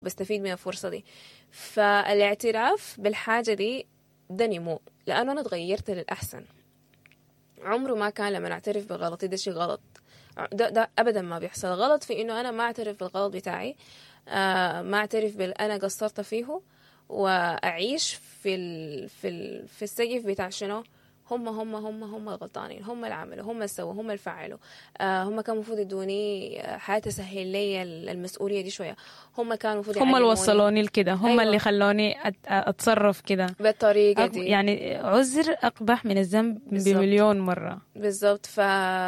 بستفيد من الفرصة دي فالاعتراف بالحاجة دي ده نمو لأنه أنا تغيرت للأحسن عمره ما كان لما أعترف بغلطي ده شيء غلط ده, ده أبدا ما بيحصل غلط في إنه أنا ما أعترف بالغلط بتاعي آه ما أعترف بال أنا قصرت فيه وأعيش في ال في ال في السقف بتاع شنو هم هم هم هم الغلطانين هم اللي عملوا هم اللي سووا هم اللي فعلوا آه هم كانوا المفروض يدوني حياة تسهل لي المسؤولية دي شوية هم كانوا المفروض هم اللي وصلوني لكده هم أيوة. اللي خلوني اتصرف كده بالطريقة دي يعني عذر اقبح من الذنب بمليون مرة بالضبط ف...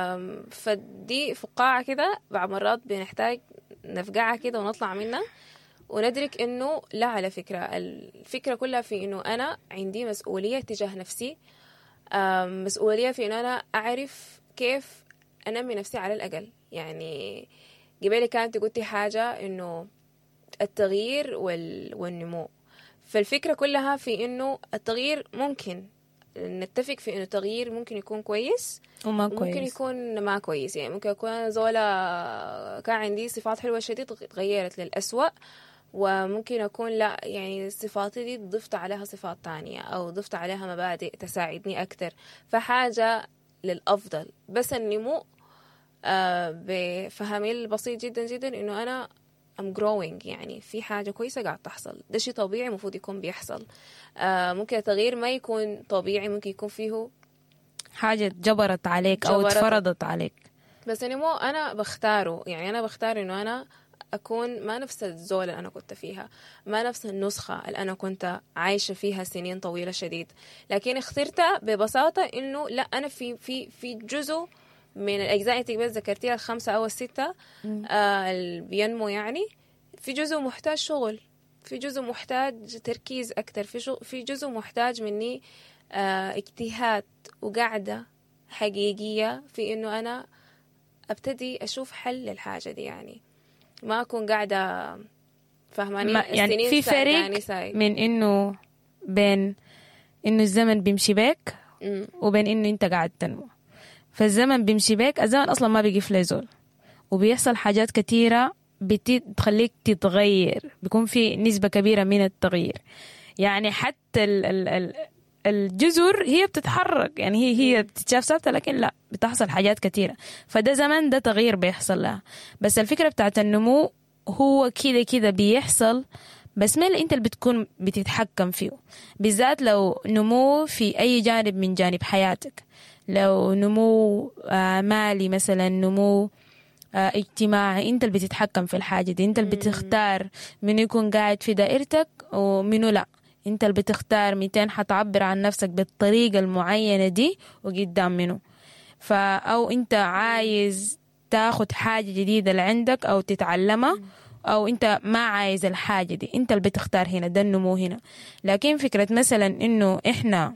فدي فقاعة كده بعض مرات بنحتاج نفقعها كده ونطلع منها وندرك انه لا على فكرة الفكرة كلها في انه انا عندي مسؤولية تجاه نفسي مسؤولية في إنه أنا أعرف كيف أنمي نفسي على الأقل يعني قبل كانت قلتي حاجة إنه التغيير وال... والنمو فالفكرة كلها في إنه التغيير ممكن نتفق في إنه التغيير ممكن يكون كويس وما كويس ممكن يكون ما كويس يعني ممكن يكون زولا كان عندي صفات حلوة شديد تغيرت للأسوأ وممكن أكون لا يعني صفاتي دي ضفت عليها صفات تانية أو ضفت عليها مبادئ تساعدني أكتر فحاجة للأفضل بس النمو آه بفهمي البسيط جدا جدا إنه أنا I'm growing يعني في حاجة كويسة قاعد تحصل ده شيء طبيعي المفروض يكون بيحصل آه ممكن التغيير ما يكون طبيعي ممكن يكون فيه حاجة جبرت عليك أو جبرت. اتفرضت عليك بس النمو أنا بختاره يعني أنا بختار إنه أنا أكون ما نفس الزول اللي أنا كنت فيها ما نفس النسخة اللي أنا كنت عايشة فيها سنين طويلة شديد لكن اخترتها ببساطة إنه لا أنا في في في جزء من الأجزاء اللي بس ذكرتيها الخمسة أو الستة آه اللي بينمو يعني في جزء محتاج شغل في جزء محتاج تركيز أكتر في شغل في جزء محتاج مني آه اجتهاد وقعدة حقيقية في إنه أنا أبتدي أشوف حل للحاجة دي يعني ما اكون قاعده فاهماني يعني في فرق من انه بين انه الزمن بيمشي بيك وبين انه انت قاعد تنمو فالزمن بيمشي بيك الزمن اصلا ما بيقف لزول وبيحصل حاجات كثيره بتخليك تتغير بيكون في نسبه كبيره من التغيير يعني حتى ال ال ال الجزر هي بتتحرك يعني هي هي بتتشاف ثابته لكن لا بتحصل حاجات كثيره فده زمن ده تغيير بيحصل لها بس الفكره بتاعت النمو هو كده كده بيحصل بس ما اللي انت اللي بتكون بتتحكم فيه بالذات لو نمو في اي جانب من جانب حياتك لو نمو آه مالي مثلا نمو آه اجتماعي انت اللي بتتحكم في الحاجه دي انت اللي بتختار منو يكون قاعد في دائرتك ومنو لا انت اللي بتختار ميتين حتعبر عن نفسك بالطريقة المعينة دي وقدام منه فا أو انت عايز تاخد حاجة جديدة لعندك أو تتعلمها أو انت ما عايز الحاجة دي انت اللي بتختار هنا ده النمو هنا لكن فكرة مثلا انه احنا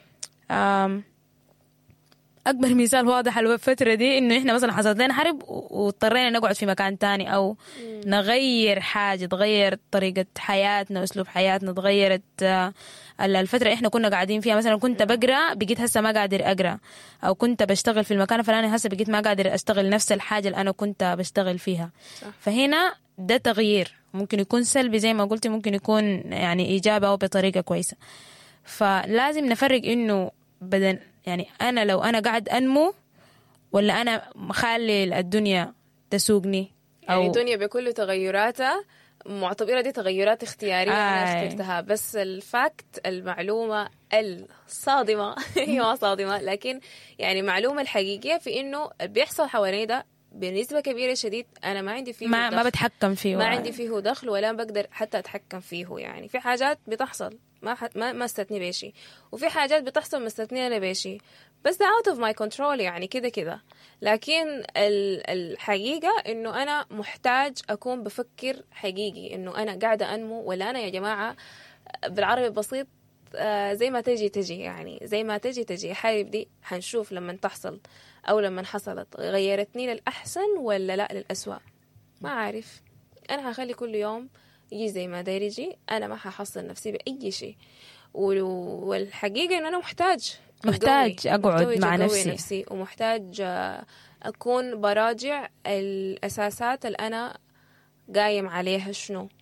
اكبر مثال واضح الفتره دي انه احنا مثلا حصلت لنا حرب واضطرينا نقعد في مكان تاني او مم. نغير حاجه تغير طريقه حياتنا اسلوب حياتنا تغيرت الفتره اللي احنا كنا قاعدين فيها مثلا كنت بقرا بقيت هسه ما قادر اقرا او كنت بشتغل في المكان الفلاني هسه بقيت ما قادر اشتغل نفس الحاجه اللي انا كنت بشتغل فيها صح. فهنا ده تغيير ممكن يكون سلبي زي ما قلتي ممكن يكون يعني ايجابي او بطريقه كويسه فلازم نفرق انه بدل يعني أنا لو أنا قاعد أنمو ولا أنا مخلي الدنيا تسوقني أو يعني الدنيا بكل تغيراتها معتبرة دي تغيرات اختيارية آه. أنا اخترتها بس الفاكت المعلومة الصادمة هي ما صادمة لكن يعني معلومة الحقيقية في إنه بيحصل حوالينا ده بنسبة كبيرة شديد أنا ما عندي فيه ما, دخل. ما بتحكم فيه ما عندي فيه دخل ولا بقدر حتى أتحكم فيه يعني في حاجات بتحصل ما حت ما ما استثني بيشي وفي حاجات بتحصل مستثنية أنا بيشي بس ده out of my control يعني كده كده لكن الحقيقة إنه أنا محتاج أكون بفكر حقيقي إنه أنا قاعدة أنمو ولا أنا يا جماعة بالعربي البسيط زي ما تجي تجي يعني زي ما تجي تجي حارب دي حنشوف لما تحصل أو لما حصلت غيرتني للأحسن ولا لا للأسوأ ما عارف أنا هخلي كل يوم يجي زي ما داير يجي أنا ما ححصل نفسي بأي شيء والحقيقة إنه أنا محتاج محتاج أقعد مع نفسي. نفسي ومحتاج أكون براجع الأساسات اللي أنا قايم عليها شنو